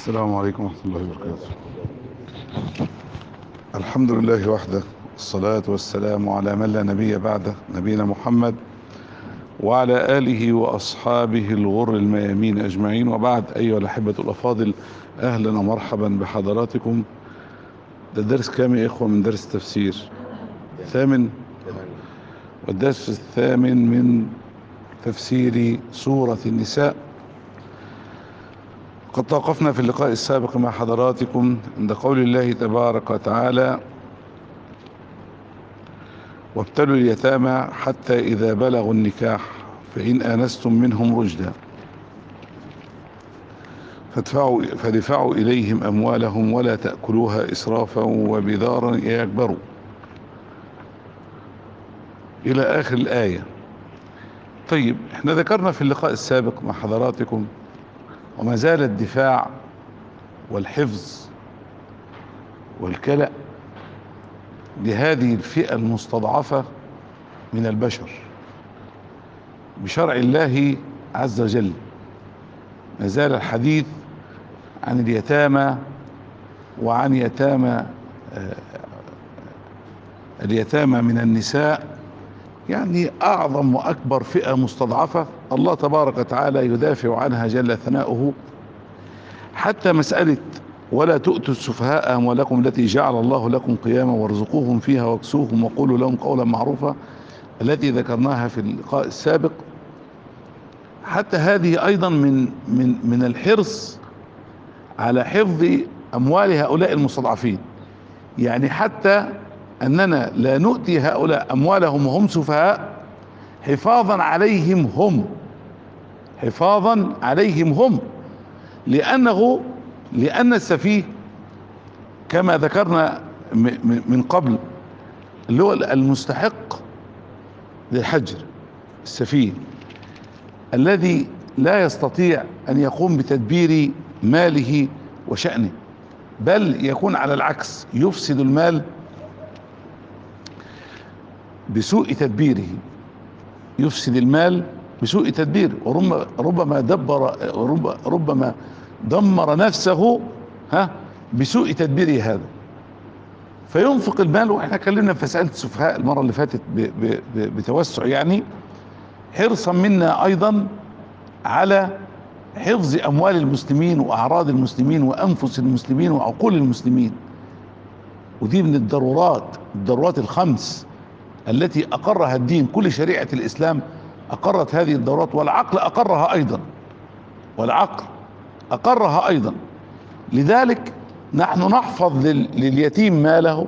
السلام عليكم ورحمة الله وبركاته الحمد لله وحده الصلاة والسلام على من لا نبي بعده نبينا محمد وعلى آله وأصحابه الغر الميامين أجمعين وبعد أيها الأحبة الأفاضل أهلا ومرحبا بحضراتكم ده درس كام يا إخوة من درس التفسير ثامن والدرس الثامن من تفسير سورة النساء قد توقفنا في اللقاء السابق مع حضراتكم عند قول الله تبارك وتعالى وابتلوا اليتامى حتى إذا بلغوا النكاح فإن آنستم منهم رشدا فادفعوا فدفعوا إليهم أموالهم ولا تأكلوها إسرافا وبدارا يكبروا إلى آخر الآية طيب احنا ذكرنا في اللقاء السابق مع حضراتكم وما زال الدفاع والحفظ والكلأ لهذه الفئة المستضعفة من البشر بشرع الله عز وجل ما زال الحديث عن اليتامى وعن يتامى اليتامى من النساء يعني أعظم وأكبر فئة مستضعفة الله تبارك وتعالى يدافع عنها جل ثناؤه حتى مسألة ولا تؤتوا السفهاء أموالكم التي جعل الله لكم قياما وارزقوهم فيها واكسوهم وقولوا لهم قولا معروفا التي ذكرناها في اللقاء السابق حتى هذه أيضا من من من الحرص على حفظ أموال هؤلاء المستضعفين يعني حتى أننا لا نؤتي هؤلاء أموالهم وهم سفهاء حفاظا عليهم هم حفاظا عليهم هم لأنه لأن السفيه كما ذكرنا من قبل اللي هو المستحق للحجر السفيه الذي لا يستطيع أن يقوم بتدبير ماله وشأنه بل يكون على العكس يفسد المال بسوء تدبيره يفسد المال بسوء تدبيره وربما دبر ربما دمر نفسه ها بسوء تدبيره هذا فينفق المال واحنا اتكلمنا في مساله السفهاء المره اللي فاتت بتوسع يعني حرصا منا ايضا على حفظ اموال المسلمين واعراض المسلمين وانفس المسلمين وعقول المسلمين ودي من الضرورات الضرورات الخمس التي اقرها الدين كل شريعه الاسلام اقرت هذه الضرورات والعقل اقرها ايضا والعقل اقرها ايضا لذلك نحن نحفظ لليتيم ماله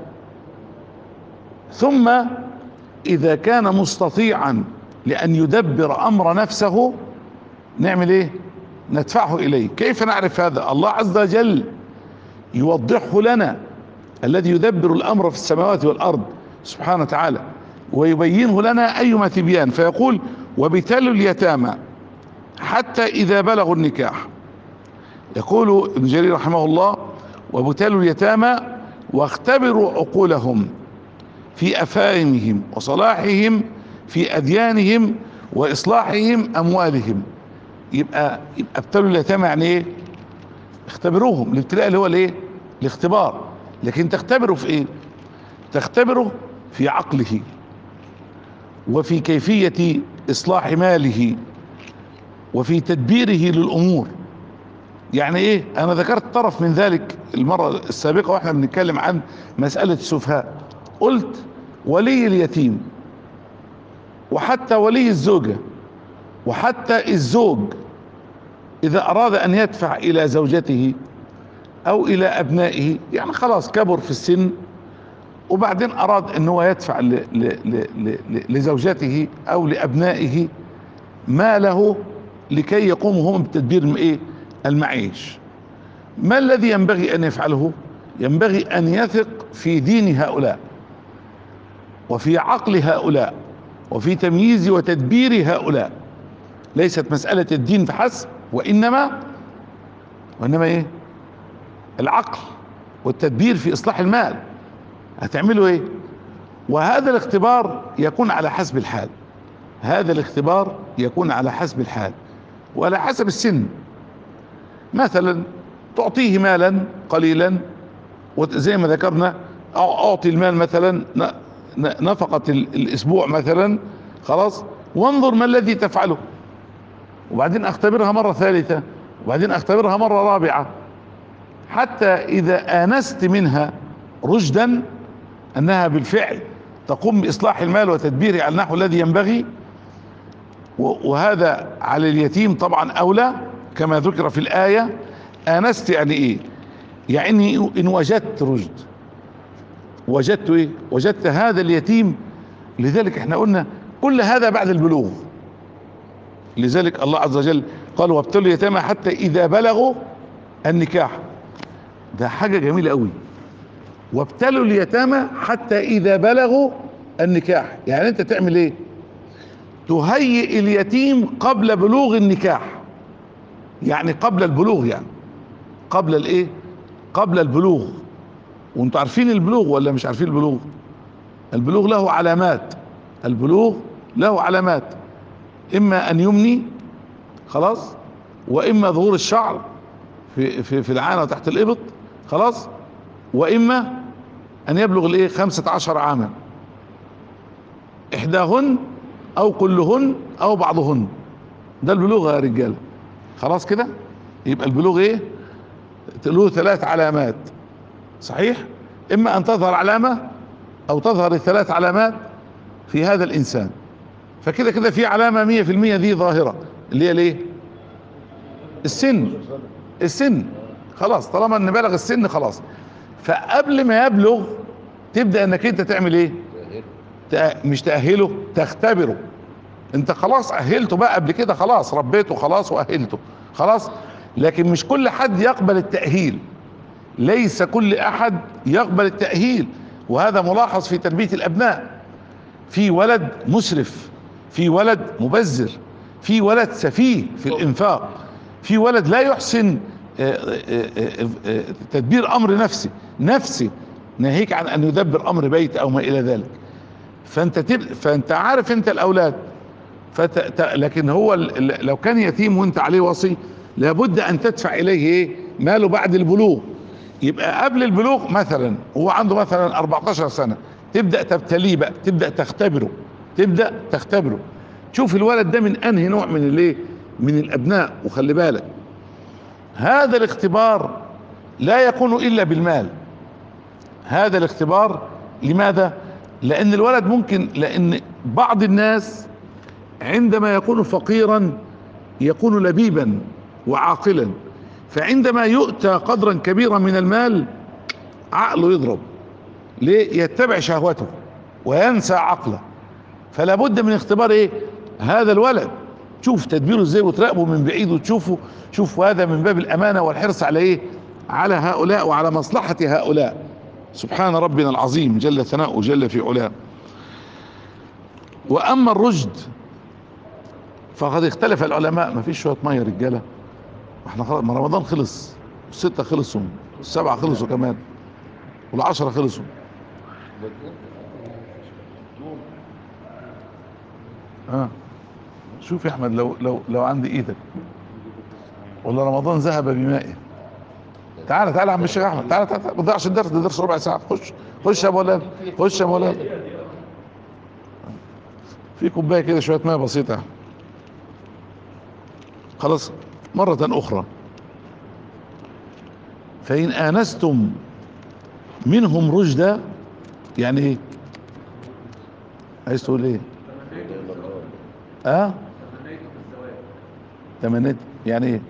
ثم اذا كان مستطيعا لان يدبر امر نفسه نعمل ايه ندفعه اليه كيف نعرف هذا الله عز وجل يوضحه لنا الذي يدبر الامر في السماوات والارض سبحانه وتعالى ويبينه لنا ايما تبيان فيقول وبتلوا اليتامى حتى اذا بلغوا النكاح يقول ابن جرير رحمه الله وبتلوا اليتامى واختبروا عقولهم في افاهمهم وصلاحهم في اديانهم واصلاحهم اموالهم يبقى يبقى ابتلوا اليتامى يعني ايه اختبروهم الابتلاء اللي هو الايه الاختبار لكن تختبروا في ايه تختبره في عقله وفي كيفية اصلاح ماله وفي تدبيره للامور يعني ايه انا ذكرت طرف من ذلك المرة السابقة واحنا بنتكلم عن مسألة السفهاء قلت ولي اليتيم وحتى ولي الزوجة وحتى الزوج اذا اراد ان يدفع الى زوجته او الى ابنائه يعني خلاص كبر في السن وبعدين اراد ان هو يدفع ل ل ل لزوجته او لابنائه ماله لكي يقوموا هم بتدبير ايه المعيش ما الذي ينبغي ان يفعله ينبغي ان يثق في دين هؤلاء وفي عقل هؤلاء وفي تمييز وتدبير هؤلاء ليست مسألة الدين فحسب وإنما وإنما إيه العقل والتدبير في إصلاح المال هتعملوا إيه وهذا الاختبار يكون على حسب الحال هذا الاختبار يكون على حسب الحال وعلى حسب السن مثلا تعطيه مالا قليلا وزي ما ذكرنا أع- اعطي المال مثلا ن- ن- نفقة ال- الاسبوع مثلا خلاص وانظر ما الذي تفعله وبعدين اختبرها مرة ثالثة وبعدين اختبرها مرة رابعة حتى اذا انست منها رشدا انها بالفعل تقوم باصلاح المال وتدبيره على النحو الذي ينبغي و- وهذا على اليتيم طبعا اولى كما ذكر في الايه انست يعني ايه يعني ان وجدت رشد وجدت ايه وجدت هذا اليتيم لذلك احنا قلنا كل هذا بعد البلوغ لذلك الله عز وجل قال وابتلوا اليتامى حتى اذا بلغوا النكاح ده حاجه جميله قوي وابتلوا اليتامى حتى اذا بلغوا النكاح يعني انت تعمل ايه تهيئ اليتيم قبل بلوغ النكاح يعني قبل البلوغ يعني قبل الايه قبل البلوغ وانتوا عارفين البلوغ ولا مش عارفين البلوغ البلوغ له علامات البلوغ له علامات اما ان يمني خلاص واما ظهور الشعر في في في العانه تحت الابط خلاص واما ان يبلغ الايه خمسة عشر عاما احداهن او كلهن او بعضهن ده البلوغ يا رجاله خلاص كده يبقى البلوغ ايه له ثلاث علامات صحيح اما ان تظهر علامه او تظهر الثلاث علامات في هذا الانسان فكده كده في علامه مية في المية دي ظاهره اللي هي ليه السن السن خلاص طالما ان بلغ السن خلاص فقبل ما يبلغ تبدا انك انت تعمل ايه تأ- مش تأهله تختبره انت خلاص أهلته بقى قبل كده خلاص ربيته خلاص وأهلته خلاص لكن مش كل حد يقبل التأهيل ليس كل أحد يقبل التأهيل وهذا ملاحظ في تربية الأبناء في ولد مسرف في ولد مبذر في ولد سفيه في الإنفاق في ولد لا يحسن آه، آه، آه، آه، تدبير أمر نفسي نفسي ناهيك عن أن يدبر أمر بيت أو ما إلى ذلك فانت تب... فانت عارف انت الاولاد فت... ت... لكن هو ال... ال- لو كان يتيم وانت عليه وصي لابد ان تدفع اليه ايه ماله بعد البلوغ يبقى قبل البلوغ مثلا هو عنده مثلا 14 سنه تبدا تبتليه بقى تبدا تختبره تبدا تختبره تشوف الولد ده من انهي نوع من الايه من الابناء وخلي بالك هذا الاختبار لا يكون الا بالمال هذا الاختبار لماذا لان الولد ممكن لان بعض الناس عندما يكون فقيرا يكون لبيبا وعاقلا فعندما يؤتى قدرا كبيرا من المال عقله يضرب ليه يتبع شهوته وينسى عقله فلا بد من اختبار ايه هذا الولد تشوف تدبيره ازاي وتراقبه من بعيد وتشوفه شوف هذا من باب الامانه والحرص على ايه على هؤلاء وعلى مصلحه هؤلاء سبحان ربنا العظيم جل ثناؤه جل في علاه واما الرشد فقد اختلف العلماء ما فيش شويه ميه رجاله احنا خلاص ما رمضان خلص الستة خلصوا السبعة خلصوا كمان والعشرة خلصوا اه شوف يا احمد لو لو لو عندي ايدك ولا رمضان ذهب بمائه تعالى تعالى يا عم الشيخ احمد تعالى تعالى ما تضيعش الدرس ده درس ربع ساعه خش خش يا مولانا خش يا مولانا في كوبايه كده شويه ميه بسيطه خلاص مره اخرى فان انستم منهم رشدا يعني ايه عايز تقول ايه اه تمنيت يعني ايه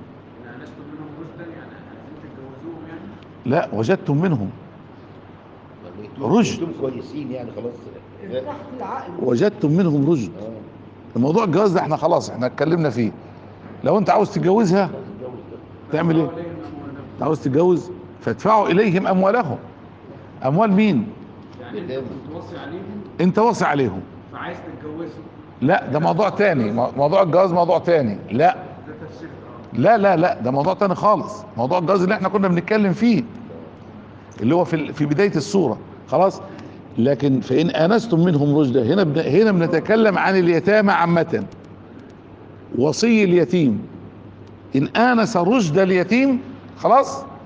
لا وجدتم منهم رشد. انتم كويسين يعني خلاص تحت العقل وجدتم منهم رشد اه الموضوع الجواز ده احنا خلاص احنا اتكلمنا فيه لو انت عاوز تتجوزها تعمل ايه انت عاوز تتجوز فادفعوا اليهم اموالهم اموال مين يتامى. توصي عليهم انت واصي عليهم فعايز تتجوزهم لا ده موضوع تاني مو- موضوع الجواز موضوع تاني لا ده تفسير اه لا لا لا ده موضوع تاني خالص موضوع الجواز اللي احنا كنا بنتكلم فيه اللي هو في ال- في بدايه السوره خلاص لكن فان انستم منهم رشدا هنا بن- هنا بنتكلم عن اليتامى عامه وصي اليتيم ان انس رشد اليتيم خلاص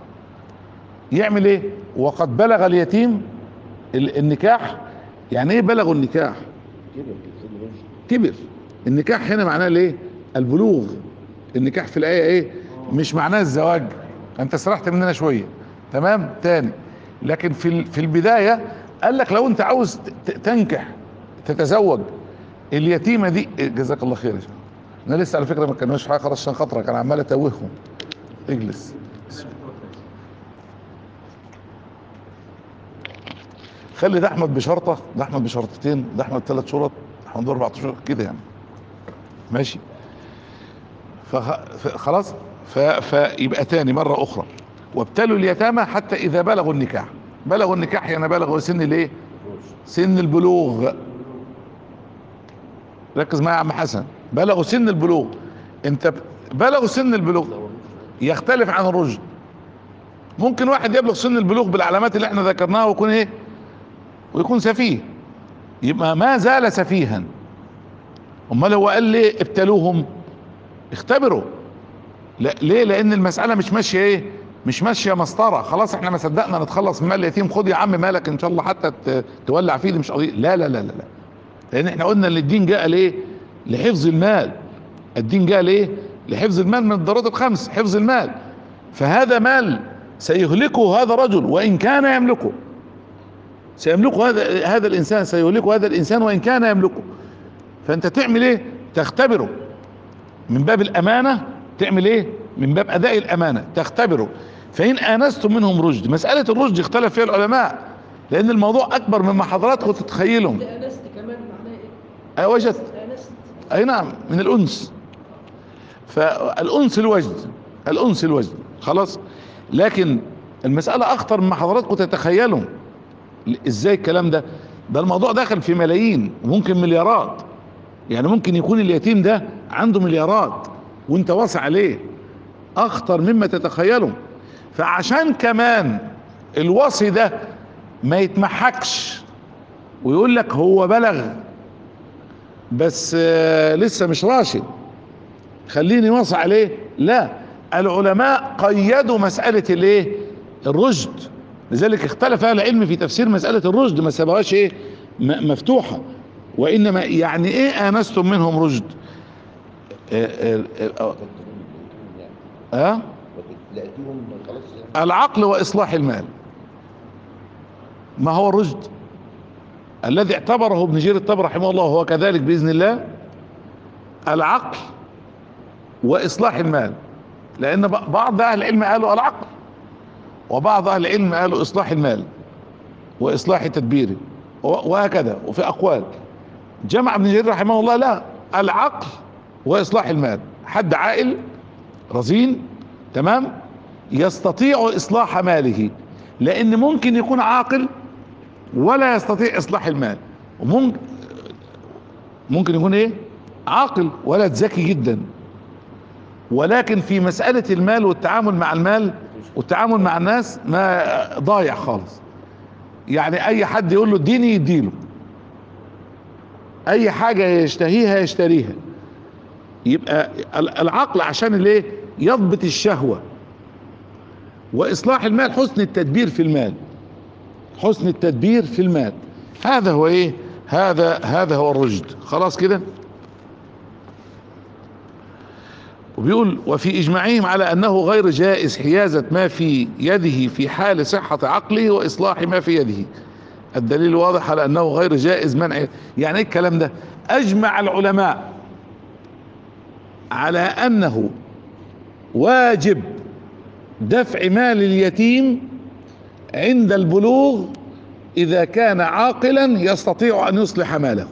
يعمل ايه وقد بلغ اليتيم ال- النكاح يعني ايه بلغوا النكاح كده في سن رشد كبر النكاح هنا معناه الايه البلوغ النكاح في الايه ايه مش معناه الزواج انت سرحت مننا شويه تمام تاني لكن في ال- في البدايه قال لك لو انت عاوز ت- تنكح تتزوج اليتيمه دي جزاك الله خير يا شيخ انا لسه على فكره ما كانوش حاجه خلاص عشان خاطرك انا عمال اتوههم اجلس خلي ده احمد بشرطه ده احمد بشرطتين ده احمد ثلاث شرط احمد اربع شرط كده يعني ماشي فخ- فخلاص ف... فيبقى تاني مرة أخرى وابتلوا اليتامى حتى إذا بلغوا النكاح بلغوا النكاح يعني بلغوا سن الإيه؟ سن البلوغ ركز معايا يا عم حسن بلغوا سن البلوغ أنت ب- بلغوا سن البلوغ يختلف عن الرشد ممكن واحد يبلغ سن البلوغ بالعلامات اللي احنا ذكرناها ويكون ايه ويكون سفيه يبقى ما زال سفيها امال هو قال ليه ابتلوهم اختبروا لا ليه لان المساله مش ماشيه ايه مش ماشيه مسطره خلاص احنا ما صدقنا نتخلص من مال اليتيم خد يا عم مالك ان شاء الله حتى ت- تولع فيه دي مش قضيه لا لا لا لا لا لان احنا قلنا ان الدين جاء ليه لحفظ المال الدين جاء ليه لحفظ المال من الضرورات الخمس حفظ المال فهذا مال سيهلكه هذا الرجل وان كان يملكه سيملكه هذا هذا الانسان سيهلكه هذا الانسان وان كان يملكه فانت تعمل ايه تختبره من باب الامانه تعمل ايه من باب اداء الامانه تختبره فان انستم منهم رشد مساله الرشد اختلف فيها العلماء لان الموضوع اكبر مما حضراتكم تتخيلوا انست كمان معناه ايه؟ وجدت انست اي نعم من الانس فالانس الوجد الانس الوجد خلاص لكن المسألة اخطر مما حضراتكم تتخيلوا ازاي الكلام ده ده الموضوع داخل في ملايين وممكن مليارات يعني ممكن يكون اليتيم ده عنده مليارات وانت واصي عليه اخطر مما تتخيلوا فعشان كمان الوصي ده ما يتمحكش ويقول لك هو بلغ بس آه، لسه مش راشد خليني واصي عليه لا العلماء قيدوا مسألة الايه الرشد لذلك اختلف اهل العلم في تفسير مسألة الرشد ما سابوهاش ايه م- مفتوحة وانما يعني ايه انستم منهم رشد آه، آه، آه، آه، آه لقيتوهم خلاص يعني العقل واصلاح المال ما هو الرشد الذي اعتبره ابن جرير الطبري رحمه الله وهو كذلك باذن الله العقل واصلاح المال لان ب- بعض اهل العلم قالوا العقل وبعض اهل العلم قالوا اصلاح المال واصلاح تدبيره و- وهكذا وفي اقوال جمع ابن جرير رحمه الله لا العقل واصلاح المال حد عاقل رزين تمام يستطيع اصلاح ماله لان ممكن يكون عاقل ولا يستطيع اصلاح المال وممكن ممكن يكون ايه عاقل ولد ذكي جدا ولكن في مسألة المال والتعامل مع المال والتعامل مع الناس ما ضايع خالص يعني اي حد يقول له اديني يديله اي حاجة يشتهيها يشتريها يبقى ال- العقل عشان الايه يضبط الشهوة واصلاح المال حسن التدبير في المال حسن التدبير في المال هذا هو ايه هذا هذا هو الرشد خلاص كده وبيقول وفي اجماعهم على انه غير جائز حيازة ما في يده في حال صحة عقله واصلاح ما في يده الدليل واضح على انه غير جائز منع يعني ايه الكلام ده اجمع العلماء على انه واجب دفع مال اليتيم عند البلوغ اذا كان عاقلا يستطيع ان يصلح ماله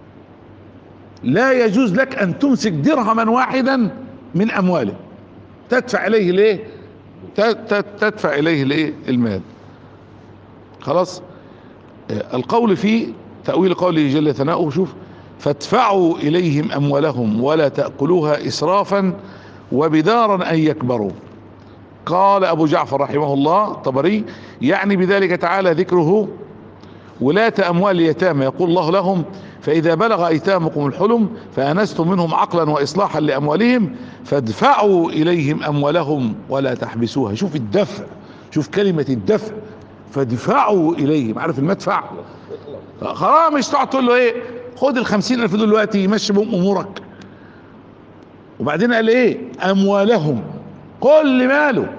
لا يجوز لك ان تمسك درهما واحدا من امواله تدفع اليه ليه ت- ت- تدفع اليه ليه المال خلاص آه، القول في تأويل قوله جل ثناؤه شوف فادفعوا اليهم اموالهم ولا تأكلوها اسرافا وبدارا ان يكبروا قال ابو جعفر رحمه الله الطبري يعني بذلك تعالى ذكره ولاة اموال اليتامى يقول الله لهم فاذا بلغ ايتامكم الحلم فانستم منهم عقلا واصلاحا لاموالهم فادفعوا اليهم اموالهم ولا تحبسوها شوف الدفع شوف كلمة الدفع فدفعوا اليهم عارف المدفع اخلص خلاص مش تقعد تقول له ايه خد ال 50000 دول دلوقتي مشي بهم امورك وبعدين قال ايه اموالهم كل ماله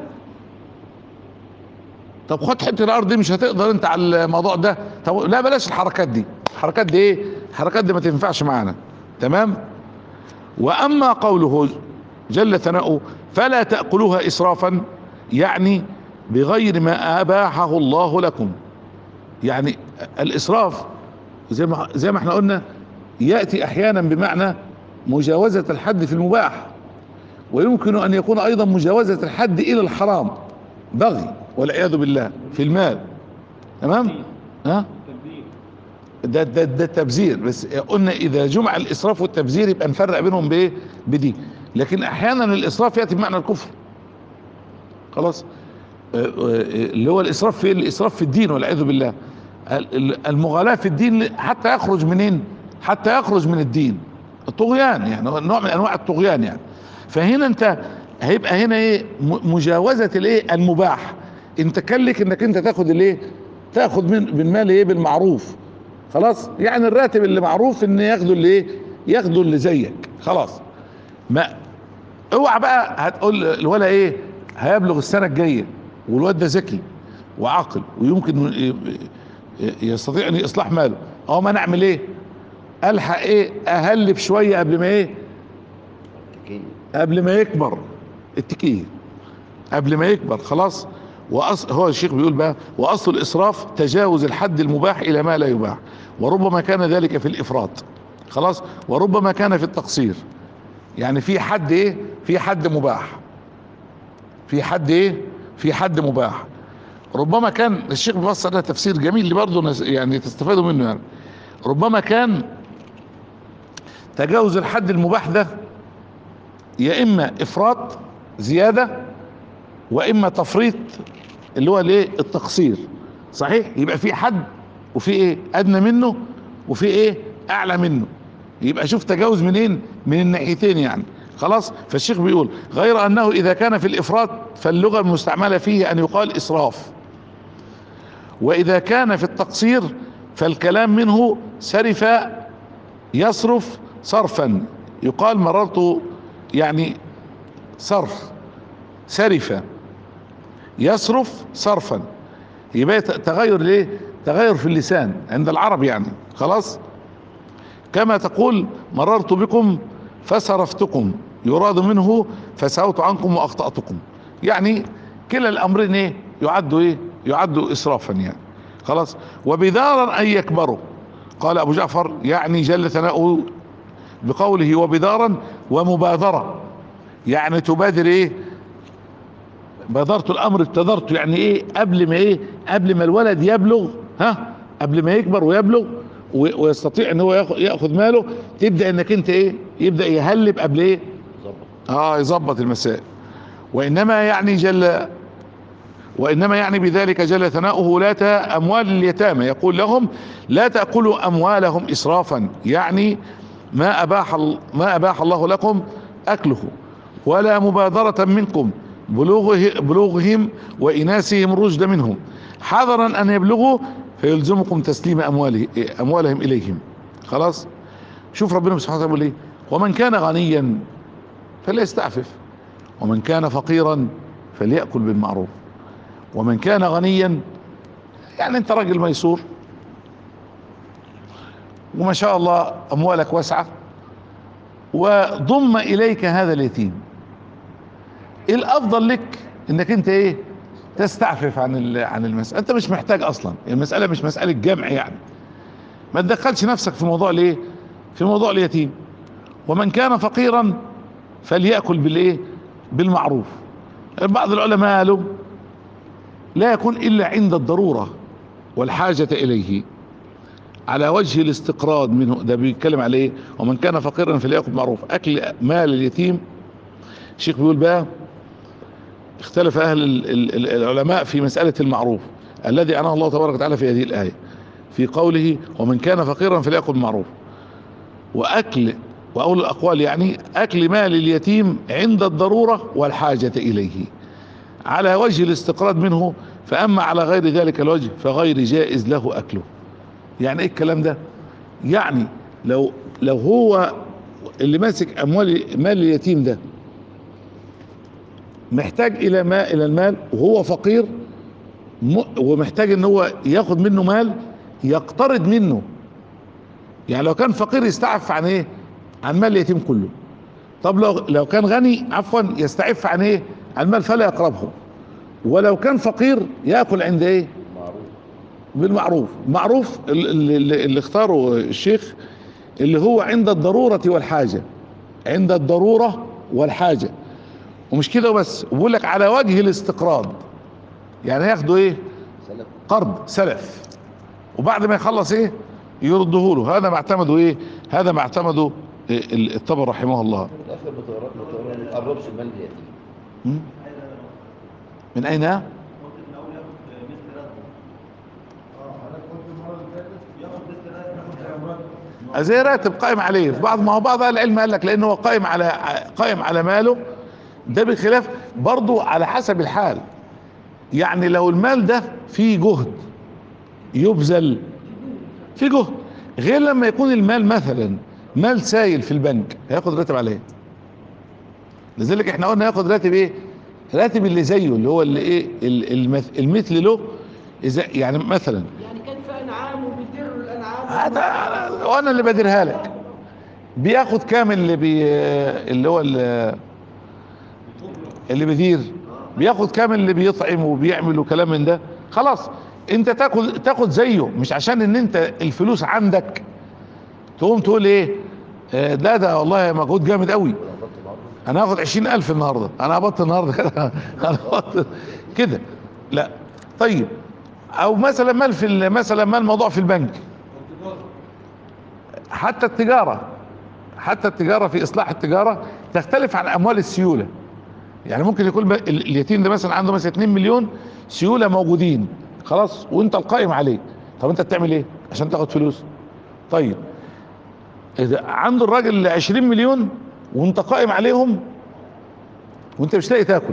طب خد حته الارض دي مش هتقدر انت على الموضوع ده طب لا بلاش الحركات دي الحركات دي ايه الحركات دي ما تنفعش معانا تمام واما قوله جل ثناؤه فلا تاكلوها اسرافا يعني بغير ما اباحه الله لكم يعني الاسراف زي ما زي ما احنا قلنا ياتي احيانا بمعنى مجاوزه الحد في المباح ويمكن ان يكون ايضا مجاوزه الحد الى الحرام بغي والعياذ بالله في المال تمام ها ده ده ده التبذير بس قلنا اذا جمع الاسراف والتبذير يبقى نفرق بينهم بايه بدي لكن احيانا الاسراف ياتي بمعنى الكفر خلاص آه، آه، اللي هو الاسراف في الاسراف في الدين والعياذ بالله ال- ال- المغالاة في الدين حتى يخرج منين حتى يخرج من الدين الطغيان يعني هو نوع من انواع الطغيان يعني فهنا انت هيبقى هنا ايه م- مجاوزة الايه المباح انت كان لك انك انت تاخد الايه تاخد من بالمال ايه بالمعروف خلاص يعني الراتب اللي معروف ان ياخده اللي ايه ياخده اللي زيك خلاص ما اوعى بقى هتقول الولا ايه هيبلغ السنه الجايه والواد ده ذكي وعاقل ويمكن ي- ي- يستطيع ان اصلاح ماله اه ما نعمل ايه الحق ايه اهلب شويه قبل ما ايه تكيه قبل ما يكبر التكيه قبل ما يكبر خلاص وأصل هو الشيخ بيقول بقى واصل الاسراف تجاوز الحد المباح الى ما لا يباح وربما كان ذلك في الافراط خلاص وربما كان في التقصير يعني في حد ايه في حد مباح في حد ايه في حد مباح ربما كان الشيخ بيفسر ده تفسير جميل اللي برضه نس- يعني تستفادوا منه يعني ربما كان تجاوز الحد المباح ده يا اما افراط زياده واما تفريط اللي هو الايه التقصير صحيح يبقى في حد وفي ايه ادنى منه وفي ايه اعلى منه يبقى شوف تجاوز منين من الناحيتين يعني خلاص فالشيخ بيقول غير انه اذا كان في الافراط فاللغه المستعمله فيه ان يقال اسراف واذا كان في التقصير فالكلام منه سرف يصرف صرفا يقال مررت يعني صرف سرف يصرف صرفا يبقى تغير ليه تغير في اللسان عند العرب يعني خلاص كما تقول مررت بكم فصرفتكم يراد منه فسعوت عنكم واخطاتكم يعني كلا الامرين ايه يعد ايه يعد اسرافا يعني خلاص وبدارا ان يكبروا قال ابو جعفر يعني جل ثناؤه بقوله وبدارا ومبادره يعني تبادر ايه بادرت الامر ابتدرت يعني ايه قبل ما ايه قبل ما الولد يبلغ ها قبل ما يكبر ويبلغ و- ويستطيع ان هو ياخ- ياخذ ماله تبدا انك انت ايه يبدا يهلب قبل ايه ظبط اه يظبط المسائل وانما يعني جل وانما يعني بذلك جل ثناؤه لا تا اموال اليتامى يقول لهم لا تاكلوا اموالهم اسرافا يعني ما اباح ال- ما اباح الله لكم اكله ولا مبادره منكم بلوغه بلوغهم واناسهم الرشد منهم حذرا ان يبلغوا فيلزمكم تسليم امواله اموالهم اليهم خلاص شوف ربنا سبحانه وتعالى بيقول ايه ومن كان غنيا فليستعفف ومن كان فقيرا فليأكل بالمعروف ومن كان غنيا يعني انت راجل ميسور وما شاء الله اموالك واسعة وضم اليك هذا اليتيم الافضل لك انك انت ايه تستعفف عن ال- عن المسألة انت مش محتاج اصلا المسألة مش مسألة جمع يعني ما تدخلش نفسك في موضوع الايه في موضوع اليتيم ومن كان فقيرا فليأكل بالايه بالمعروف بعض العلماء قالوا لا يكون الا عند الضرورة والحاجة اليه على وجه الاستقراض منه ده بيتكلم على ايه ومن كان فقيرا فليأكل بالمعروف اكل مال اليتيم الشيخ بيقول بقى اختلف اهل ال- ال- ال- العلماء في مسألة المعروف الذي اناه الله تبارك وتعالى في هذه الآية في قوله ومن كان فقيرا فليأكل بالمعروف واكل واقول الاقوال يعني اكل مال اليتيم عند الضرورة والحاجة اليه على وجه الاستقراض منه فأما على غير ذلك الوجه فغير جائز له أكله يعني ايه الكلام ده يعني لو لو هو اللي ماسك اموال مال اليتيم ده محتاج الى ما الى المال وهو فقير م- ومحتاج ان هو ياخد منه مال يقترض منه يعني لو كان فقير يستعف عن ايه عن مال اليتيم كله طب لو لو كان غني عفوا يستعف عن ايه عن مال فلا يقربه ولو كان فقير ياكل عند ايه معروف بالمعروف معروف اللي, اللي اللي اختاره الشيخ اللي هو عند الضرورة والحاجة عند الضرورة والحاجة ومش كده بس وبقول لك على وجه الاستقراض يعني ياخدوا ايه سلف قرض سلف وبعد ما يخلص ايه يرده له هذا ما اعتمده ايه هذا ما اعتمده إيه الطبر رحمه الله في الاخر بتقرب بتقرب ما تقربش المال اليتيم م? من اين زي راتب قائم عليه في بعض ما هو بعض اهل العلم قال لك لانه هو قائم على قائم على ماله ده بخلاف برضه على حسب الحال يعني لو المال ده فيه جهد يبذل في جهد غير لما يكون المال مثلا مال سايل في البنك هياخد راتب عليه لذلك احنا قلنا ياخد راتب ايه راتب اللي زيه اللي هو اللي ايه ال- المث- المثل له اذا يعني مثلا يعني كان في انعام وبيديروا الانعام هذا وانا اللي بديرها لك بياخد كام اللي بي اللي هو اللي, اللي بيدير بياخد كام اللي بيطعم وبيعمل وكلام من ده خلاص انت تاخد تاخد زيه مش عشان ان انت الفلوس عندك تقوم تقول ايه آه، لا ده والله مجهود جامد قوي انا هاخد عشرين الف النهارده انا هبط النهارده كده انا هبط كده لا طيب او مثلا مال في ال- مثلا مال موضوع في البنك حتى التجارة حتى التجارة في إصلاح التجارة تختلف عن أموال السيولة يعني ممكن يكون ب- ال- اليتيم ده مثلا عنده مثلا 2 مليون سيولة موجودين خلاص وانت القائم عليه طب انت بتعمل ايه عشان تاخد فلوس طيب اذا عنده الراجل 20 مليون وانت قائم عليهم وانت مش لاقي تاكل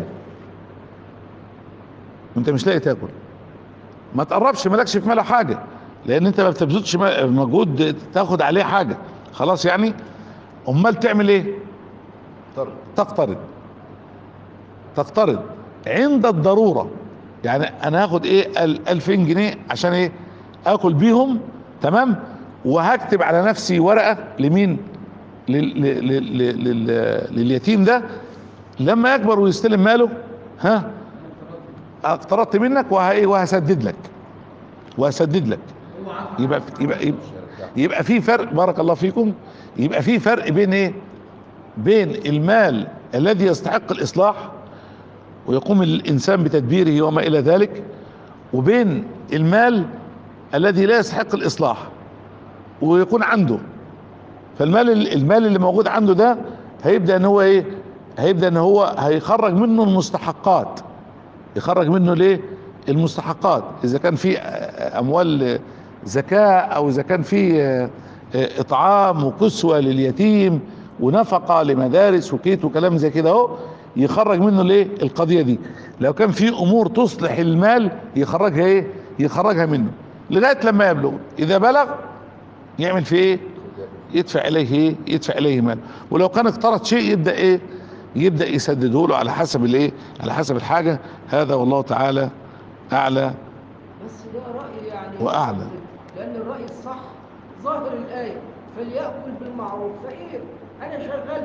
وانت مش لاقي تاكل ما تقربش مالكش في ماله حاجه لان انت ما بتبذلش ما- مجهود تاخد عليه حاجه خلاص يعني امال تعمل ايه طرد تقترض تقترض عند الضروره يعني انا هاخد ايه ال 2000 جنيه عشان ايه اكل بيهم تمام وهكتب على نفسي ورقه لمين لل لل لل لل لليتيم ده لما يكبر ويستلم ماله ها اقترضت منك وه- وهسدد لك وهسدد لك يبقى يبقى يبقى, يبقى في فرق بارك الله فيكم يبقى في فرق بين ايه بين المال الذي يستحق الاصلاح ويقوم الانسان بتدبيره وما الى ذلك وبين المال الذي لا يستحق الاصلاح ويكون عنده فالمال المال اللي موجود عنده ده هيبدا ان هو ايه هيبدا ان هو هيخرج منه المستحقات يخرج منه ليه المستحقات اذا كان في اموال زكاة او اذا كان في اطعام وكسوة لليتيم ونفقة لمدارس وكيت وكلام زي كده اهو يخرج منه ليه القضية دي لو كان في امور تصلح المال يخرجها ايه يخرجها منه لغاية لما يبلغ اذا بلغ يعمل في ايه يدفع اليه ايه يدفع اليه مال ولو كان اقترض شيء يبدا ايه يبدا يسدده له على حسب الايه على حسب الحاجه هذا والله تعالى اعلى بس ده راي يعني وأعلى. لان الراي الصح ظاهر الايه فليأكل بالمعروف فقير انا شغال